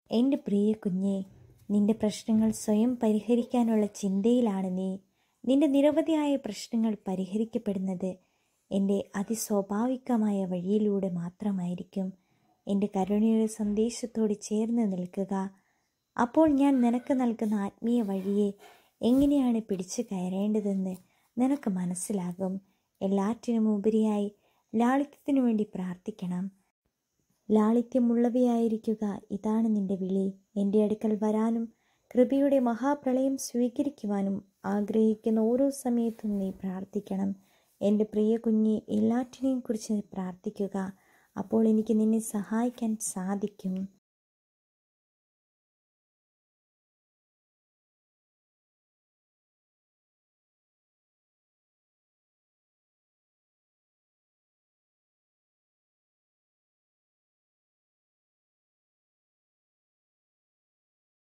എൻ്റെ പ്രിയ കുഞ്ഞെ നിന്റെ പ്രശ്നങ്ങൾ സ്വയം പരിഹരിക്കാനുള്ള ചിന്തയിലാണ് നീ നിന്റെ നിരവധിയായ പ്രശ്നങ്ങൾ പരിഹരിക്കപ്പെടുന്നത് എൻ്റെ അതിസ്വാഭാവികമായ വഴിയിലൂടെ മാത്രമായിരിക്കും എൻ്റെ കരുണയുടെ സന്ദേശത്തോട് ചേർന്ന് നിൽക്കുക അപ്പോൾ ഞാൻ നിനക്ക് നൽകുന്ന ആത്മീയ വഴിയെ എങ്ങനെയാണ് പിടിച്ചു കയറേണ്ടതെന്ന് നിനക്ക് മനസ്സിലാകും എല്ലാറ്റിനും ഉപരിയായി ലാളിത്യത്തിനു വേണ്ടി പ്രാർത്ഥിക്കണം ലാളിത്യമുള്ളവയായിരിക്കുക ഇതാണ് നിന്റെ വിളി എൻ്റെ അടുക്കൽ വരാനും കൃപയുടെ മഹാപ്രളയം സ്വീകരിക്കുവാനും ആഗ്രഹിക്കുന്ന ഓരോ സമയത്തും നീ പ്രാർത്ഥിക്കണം എൻ്റെ പ്രിയ കുഞ്ഞെ എല്ലാറ്റിനെയും കുറിച്ച് പ്രാർത്ഥിക്കുക അപ്പോൾ എനിക്ക് നിന്നെ സഹായിക്കാൻ സാധിക്കും